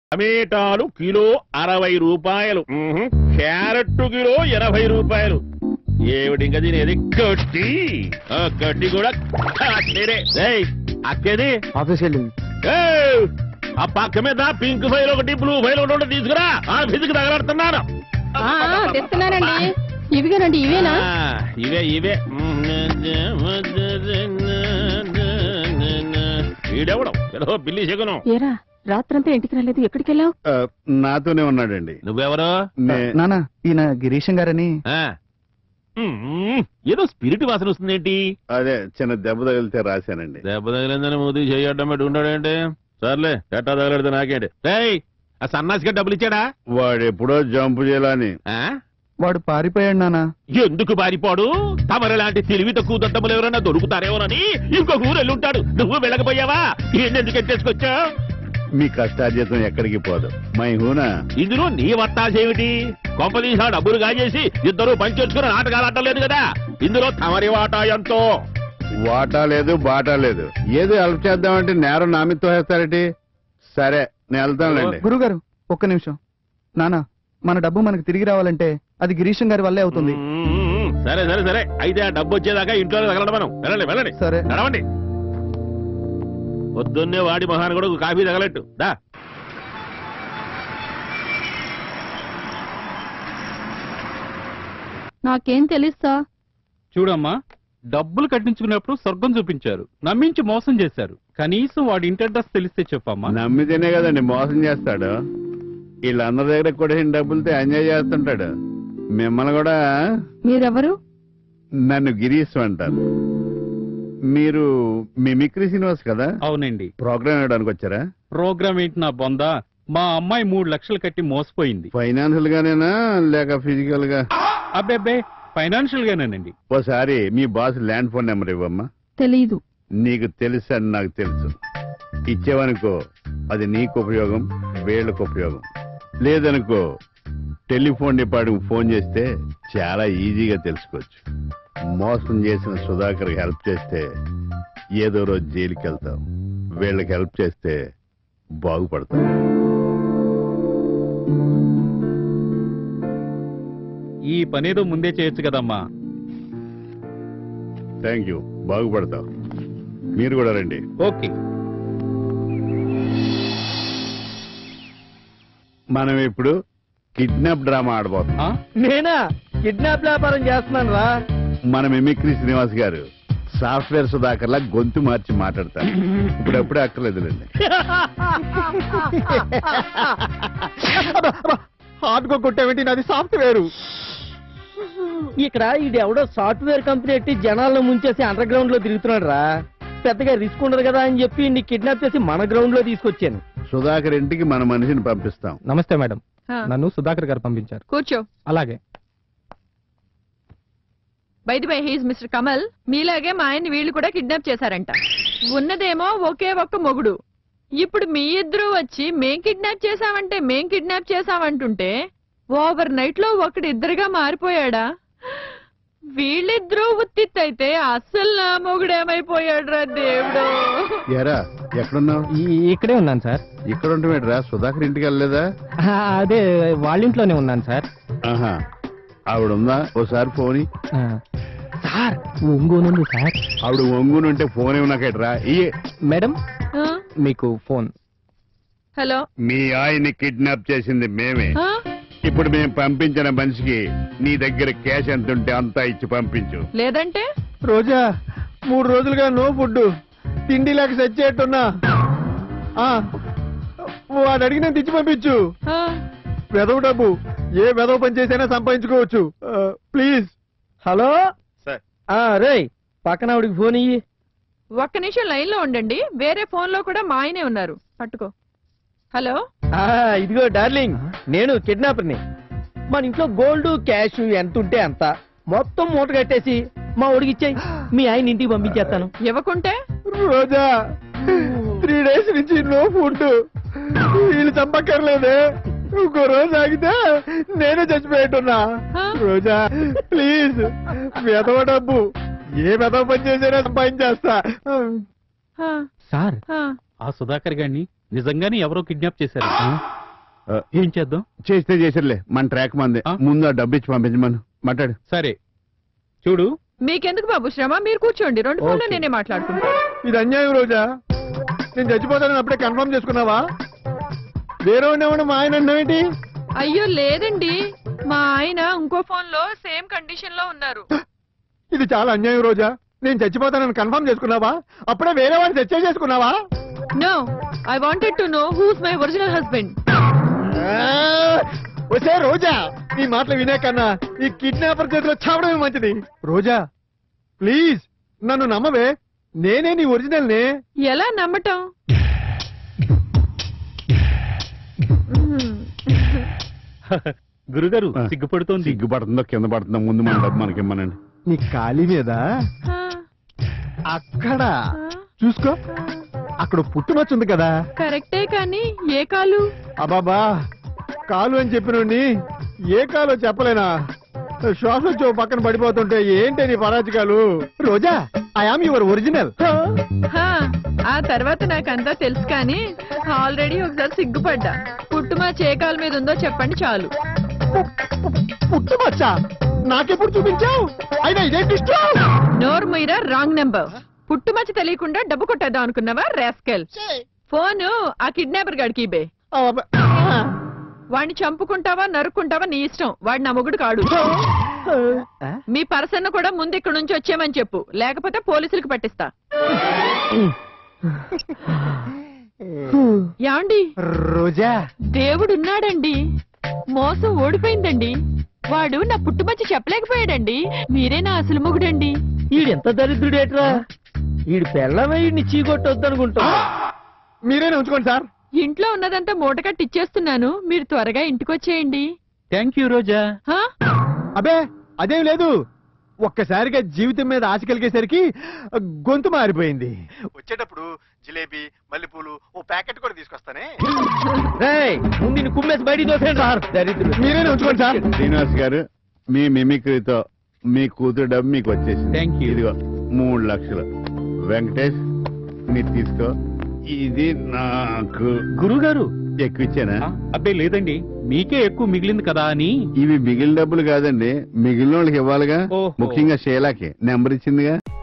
టమేటాలు kilo అరవై రూపాయలు మ్మ్హ్. Carrot kilo ఎనభై రూపాయలు ఏమిటి ఇంకా తినేది గడ్డి ఆ గడ్డి కూడా కట్టిరే. ఏయ్, అక్కేది ఆఫీస్కి వెళ్ళింది ఏయ్, ఆ పక్క మీద పింక్ ఫైల్ ఒకటి బ్లూ ఫైల్ ఒకటి ఉంటే తీసుకురా ఆ ఫిజికి తగలడుతున్నాను ఆ, ఆ, తెస్తున్నానండి ఇవిగానండి ఇవేనా ఆ, ఇవే ఇవే వీడెవడం ఏదో బిల్లి శకునం ఏరా రాత్రంతా ఇంటికి రాలేదు ఎక్కడికి వెళ్ళావు ఆ, నాతోనే ఉన్నాడండి నువ్వెవరు నే- నానా ఈయన గిరీశం గారని ఆ. మ్మ్. ఏదో స్పిరిట్ వాసన వస్తుందేంటి అదే చిన్న దెబ్బ తగిలితే రాశానండి దెబ్బ తగిలిందని మూతి చేయడం పెట్టి ఉంటాడేంటి సర్లే ఎట్టా తగలడితే నాకేంటి రేయ్ ఆ సన్నాసిగా డబ్బులు ఇచ్చాడా వాడు ఎప్పుడో జంపు చేయాలని ఆ? వాడు పారిపోయాడు నానా ఎందుకు పారిపోడు తమరు లాంటి తెలివి తక్కువ దద్దములు ఎవరైనా దొరుకుతారేమోనని ఇంకొక ఊరు వెళ్ళుంటాడు నువ్వు వెళ్ళకపోయావా ఎందుకు ఎత్తేసుకొచ్చా మీ కష్టార్జితం ఎక్కడికి పోదు మై హూనా ఇందులో నీ వత్తాసేమిటి కొంపదీసా డబ్బులు కాజేసి ఇద్దరు పంచొచ్చుకుని నాటకాలు ఆడలేదు కదా ఇందులో తమరి వాటా ఎంతో వాటా లేదు బాటా లేదు ఏదో హెల్ప్ చేద్దామంటే నేరం నా మీద తోసేస్తారేటి సరే నేను వెళ్తానులేండి గురుగారు ఒక్క నిమిషం నానా మన డబ్బు మనకు తిరిగి రావాలంటే అది గిరీశం గారి వల్లే అవుతుంది మ్మ్. సరే సరే సరే అయితే ఆ డబ్బు వచ్చేదాకా ఇంట్లో తగలడం మనం వెళ్ళండి వెళ్ళండి సరే నడవండి పొద్దున్నే వాడి మహాన్ కూడా కాఫీ తగలట్టు దా నాకేం తెలుస్తా చూడమ్మా డబ్బులు కట్టించుకున్నప్పుడు స్వర్గం చూపించారు నమ్మించి మోసం చేశారు కనీసం వాడి ఇంటి అడ్రస్ తెలిస్తే చెప్పమ్మా నమ్మితేనే కదండి మోసం చేస్తాడు వీళ్ళందరి దగ్గర కూడా డబ్బులతో ఎంజాయ్ చేస్తుంటాడు మిమ్మల్ని కూడా మీరెవరు నన్ను గిరీష్ అంటారు మీరు మిమిక్రీ శ్రీనివాస్ కదా అవునండి ప్రోగ్రామ్ వేయడానికి వచ్చారా ప్రోగ్రామ్ ఏంటి నా బొందా మా అమ్మాయి మూడు లక్షలు కట్టి మోసపోయింది ఫైనాన్షియల్ గానేనా లేక ఫిజికల్ గా అబ్బే ఫైనాన్షియల్ గానేనండి ఓసారి మీ బాస్ ల్యాండ్ ఫోన్ నెంబర్ ఇవ్వమ్మా తెలీదు నీకు తెలుసు అని నాకు తెలుసు ఇచ్చేవనుకో అది నీకు ఉపయోగం వీళ్ళకు ఉపయోగం లేదనుకో టెలిఫోన్ డిపార్ట్మెంట్ ఫోన్ చేస్తే చాలా ఈజీగా తెలుసుకోవచ్చు మోసం చేసిన సుధాకర్ హెల్ప్ చేస్తే ఏదో రోజు జైలుకి వెళ్తాం వీళ్ళకి హెల్ప్ చేస్తే బాగుపడతాం ఈ పనేదో ముందే చేయొచ్చు కదమ్మా థ్యాంక్ యూ బాగుపడతాం మీరు కూడా రండి ఓకే మనం ఇప్పుడు కిడ్నాప్ డ్రామా ఆడబోతున్నాం ఆ? నేనా కిడ్నాప్ వ్యాపారం చేస్తున్నాను రా మన మిమిక్రీ శ్రీనివాస్ గారు సాఫ్ట్వేర్ సుధాకర్ లా గొంతు మార్చి మాట్లాడతారు ఇప్పుడప్పుడే అక్కర్లేదులేండి హార్డ్ గా కొట్టావేంటి నాది సాఫ్ట్వేర్ ఇక్కడ ఇది ఎవడో సాఫ్ట్వేర్ కంపెనీ ఎట్టి జనాలను ముంచేసి అండర్ గ్రౌండ్ లో తిరుగుతున్నాడు రా పెద్దగా రిస్క్ ఉండదు కదా అని చెప్పి నీ కిడ్నాప్ చేసి మన గ్రౌండ్ లో తీసుకొచ్చాను సుధాకర్ ఇంటికి మన మనిషిని పంపిస్తాం నమస్తే మేడం ఆ, నన్ను సుధాకర్ గారు పంపించారు కూర్చో అలాగే by the by he's mister Kamal మీలాగే మా ఆయన్ని వీళ్ళు కూడా కిడ్నాప్ చేశారంట ఉన్నదేమో ఒకే ఒక్క మొగుడు ఇప్పుడు మీ ఇద్దరు వచ్చి మేం కిడ్నాప్ చేశామంటే మేం కిడ్నాప్ చేశామంటుంటే ఓవర్ నైట్ లో ఒకడు ఇద్దరుగా మారిపోయాడా వీళ్ళిద్దరూ ఉత్తిత్తైతే అస్సలు నా మొగుడేమైపోయాడు రా దేవుడు ఎరా ఎక్కడున్నావు ఇక్కడే ఉన్నాను సార్ ఇక్కడ ఉంటామేట్రా సుధాకర్ ఇంటికి వెళ్ళలేదా అదే వాళ్ళ ఇంట్లోనే ఉన్నాను సార్ ఆహా ఆవిడ ఉందా ఓసారి ఫోన్ సార్ ఒంగోనుంది సార్ ఆవిడ ఒంగునుంటే ఫోన్ ఇవ్వనాకేట్రా ఇయ్యే మేడం ఆ? మీకు ఫోన్ హలో మీ ఆయన్ని కిడ్నాప్ చేసింది మేమే ఆ? ఇప్పుడు మేము పంపించిన మనిషికి నీ దగ్గర క్యాష్ ఎంత ఉంటే అంతా ఇచ్చి పంపించు లేదంటే రోజా మూడు రోజులుగా నో ఫుడ్ తిండి లేక చచ్చేట్టున్నా ఆ, వాడు అడిగిన తెచ్చి పంపించు ఆ? వెదవ డబ్బు ఏ వెదవ పని చేసైనా సంపాదించుకోవచ్చు ఆ, ప్లీజ్ హలో సార్. ఆ, రేయ్ పక్కన ఆవిడికి ఫోన్ ఇయ్యి ఒక్క నిమిషం లైన్ లో ఉండండి వేరే ఫోన్ లో కూడా మా ఆయనే ఉన్నారు పట్టుకో హలో ఆ, ఇదిగో డార్లింగ్ నేను కిడ్నాపర్ని మన ఇంట్లో గోల్డ్ క్యాష్ ఎంత ఉంటే అంత మొత్తం మూట కట్టేసి మా ఒడికి ఇచ్చేయి మీ ఆయన ఇంటికి పంపించేస్తాను ఇవ్వకుంటే రోజా త్రీ డేస్ నుంచి నో ఫుడ్ వీళ్ళు చంపక్కర్లేదే ఇంకో రోజు ఆగితే నేనే చచ్చిపోయేట్టున్నా ఆ? రోజా ప్లీజ్ వెదవ డబ్బు ఏ వెదవ పని చేసినా సంపాదించేస్తా ఆ, సార్ ఆ. ఆ సుధాకర్ గారిని నిజంగానే ఎవరో కిడ్నాప్ చేశారు ఆ, ఏం చేద్దాం చేస్తే చేసిర్లే మన ట్రాక్ మంది ఆ? ముందు ఆ డబ్బు ఇచ్చి పంపించమను మాట్లాడు సరే చూడు మీకెందుకు బాబు శ్రమ మీరు కూర్చోండి రెండు ఫోన్లు ఓకే. నేనే మాట్లాడుకుంటా ఇది అన్యాయం రోజా నేను చచ్చిపోతానని అప్పుడే కన్ఫర్మ్ చేసుకున్నావా వేరే ఉండేవాడు మా ఆయన అన్నావేంటి అయ్యో లేదండి మా ఆయన ఇంకో ఫోన్ లో సేమ్ కండిషన్ లో ఉన్నారు ఇది చాలా అన్యాయం రోజా నేను చచ్చిపోతానని కన్ఫర్మ్ చేసుకున్నావా అప్పుడే వేరే వాడిని చర్చ చేసుకున్నావా no I wanted to know who's my original husband వచ్చే రోజా నీ మాటలు వినే కన్నా ఈ కిడ్నాపర్ చేతిలో చావడమే మంచిది రోజా ప్లీజ్ నన్ను నమ్మవే నేనే నీ ఒరిజినల్ నే ఎలా నమ్మటం మ్మ్. గురుగారు ఆ. సిగ్గుపడుతోంది సిగ్గుపడుతుందో కింద పడుతుందో ముందు మన డబ్బు మనకి ఇమ్మనండి నీ ఖాళీ మీద ఆ, అక్కడ ఆ, చూసుకో అక్కడ పుట్టుమచ్చ ఉంది కదా కరెక్టే కానీ ఏ కాలు అబాబా కాలు అని చెప్పినండి ఏ కాలో చెప్పలేనా శ్వాస వచ్చి ఓ పక్కన పడిపోతుంటే ఏంటి నీ పరాజకాలు Roja I am your original హా, ఆ తర్వాత నాకంతా తెలుసు కానీ ఆల్రెడీ ఒకసారి సిగ్గుపడ్డా పుట్టుమా ఏ కాలు మీద ఉందో చెప్పండి చాలు పుట్టుమచ్చ నాకెప్పుడు చూపించావు అయినా ఇదేంటి ఇష్టం నోర్ మీరా రాంగ్ నెంబర్ పుట్టుమచ్చ తెలియకుండా డబ్బు కొట్టేద్దాం అనుకున్నావా రాస్కెల్ ఫోను ఆ కిడ్నాపర్ గాడికి ఇబే అబ్బా. వాడిని చంపుకుంటావా నరుక్కుంటావా నీ ఇష్టం వాడు నా మొగుడు కాడు మీ పర్సన్ కూడా ముందు ఇక్కడ నుంచి వచ్చేయమని చెప్పు లేకపోతే పోలీసులకు పట్టిస్తా యాండి రోజా దేవుడున్నాడండి మోసం ఓడిపోయిందండి వాడు నా పుట్టుమచ్చి చెప్పలేకపోయాడండి మీరే నా అసలు మొగుడండి ఈడెంత దరిద్రుడేట్రా ఈడు పెళ్ళమే ఈడిని చీకొట్టొద్దు అనుకుంటా మీరేనే ఉంచుకోండి సార్ ఇంట్లో ఉన్నదంతా మూటకట్టి ఇచ్చేస్తున్నాను మీరు త్వరగా ఇంటికొచ్చేయండి థ్యాంక్ యూ రోజా హా? అబే అదేం లేదు ఒక్కసారిగా జీవితం మీద ఆశ కలిగేసరికి గొంతు మారిపోయింది వచ్చేటప్పుడు జిలేబీ మల్లెపూలు ఓ ప్యాకెట్ కూడా తీసుకొస్తానే ముందు కుమ్మేసి బయటికి దోసేయండి సార్ దరిద్రుడు మీరేనే ఉంచుకోండి సార్ శ్రీనివాస్ గారు మీ మిమిక్రీతో మీ కూతురు డబ్బు మీకు వచ్చేసింది Thank you. ఇదిగో మూడు లక్షలు వెంకటేష్ మీరు తీసుకో ఇది నాకు గురుగారు ఎక్కువ ఇచ్చానా ఆ, అబ్బే లేదండి మీకే ఎక్కువ మిగిలింది కదా అని ఇవి మిగిలిన డబ్బులు కాదండి మిగిలిన వాళ్ళకి ఇవ్వాలిగా ఓహో. ముఖ్యంగా షేలాకి నెంబర్ ఇచ్చిందిగా